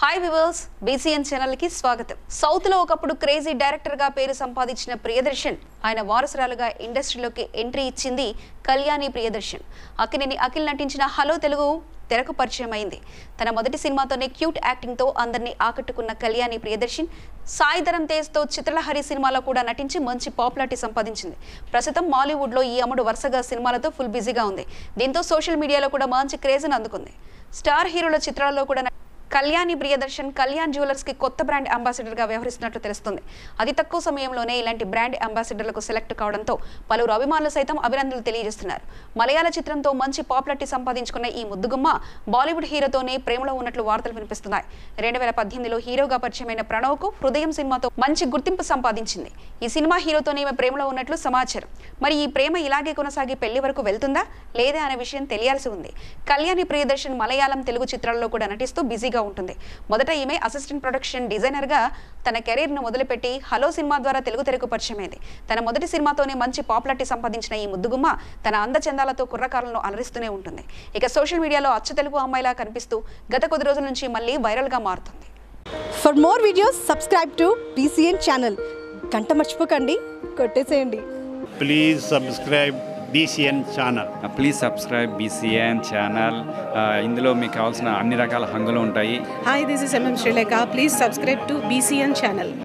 Hi viewers BCN channel కి స్వాగతం south లో ఒకప్పుడు క్రేజీ డైరెక్టర్ గా పేరు సంపాదించిన ప్రియదర్శన్ ఆయన వారసురాలుగా ఇండస్ట్రీలోకి ఎంట్రీ ఇచ్చింది కళ్యాణి ప్రియదర్శన్ అక్కినేని అఖిల్ నటించిన హలో తెలుగు తెరకు పరిచయం అయింది తన మొదటి సినిమాతోనే క్యూట్ యాక్టింగ్ తో అందరినీ ఆకట్టుకున్న కళ్యాణి ప్రియదర్శన్ సాయిధరం తేజ్ తో చిత్రలహరి సినిమాలో కూడా నటించి మంచి పాపులారిటీ సంపాదించింది ప్రస్తుతం మాలీవుడ్ లో ఈ అమ్ముడు వరుసగా సినిమాలతో ఫుల్ బిజీగా ఉంది దీంతో సోషల్ మీడియాలో కూడా మంచి క్రేజ్ని అందుకుంది స్టార్ హీరోల చిత్రాల్లో కూడా న- కళ్యాణి ప్రియదర్శన్ కళ్యాణ్ జ్యువెలర్స్ కి కొత్త బ్రాండ్ అంబాసిడర్ గా వ్యవహరిస్తున్నట్లు తెలుస్తుంది అతి తక్కువ సమయంలోనే ఇలాంటి బ్రాండ్ అంబాసిడర్లకు సెలెక్ట్ కావడంతో పలువురు అభిమానులు సైతం అభినందనలు తెలియజేస్తున్నారు మలయాళ చిత్రంతో మంచి పాపులారిటీ సంపాదించుకున్న ఈ ముద్దుగుమ్మ బాలీవుడ్ హీరోతోనే ప్రేమలో ఉన్నట్లు వార్తలు వినిపిస్తున్నాయి రెండు వేల పద్దెనిమిదిలో హీరోగా పరిచయమైన ప్రణవ్కు హృదయం సినిమాతో మంచి గుర్తింపు సంపాదించింది ఈ సినిమా హీరోతోనే ఈమె ప్రేమలో ఉన్నట్లు సమాచారం మరి ఈ ప్రేమ ఇలాగే కొనసాగి పెళ్లి వరకు వెళ్తుందా లేదా అనే విషయం తెలియాల్సి ఉంది కళ్యాణి ప్రియదర్శన్ మలయాళం తెలుగు చిత్రాల్లో కూడా నటిస్తూ బిజీగా ఉంటుంది మొదట ఈమె అసిస్టెంట్ ప్రొడక్షన్ డిజైనర్ గా తన కెరీర్ ను మొదలుపెట్టి హలో సినిమా ద్వారా తెలుగు తెరకు పరిచయమైంది తన మొదటి సినిమాతోనే మంచి పాపులారిటీ సంపాదించిన ఈ ముద్దుగుమ్మ తన అందచందాలతో కుర్రకారులను అలరిస్తూనే ఉంటుంది ఇక సోషల్ మీడియాలో అచ్చ తెలుగు అమ్మాయిలా కనిపిస్తూ గత కొద్ది రోజుల నుంచి మళ్ళీ వైరల్ గా మారుతుంది for more videos subscribe to BCN channel గంట మర్చిపోకండి కొట్టేసేయండి please subscribe BCN channel please subscribe BCN channel ఇందులో మీకు కావాల్సిన అన్ని రకాల హంగులు ఉంటాయి Hi, this is MM Sri Lanka. Please subscribe to BCN channel.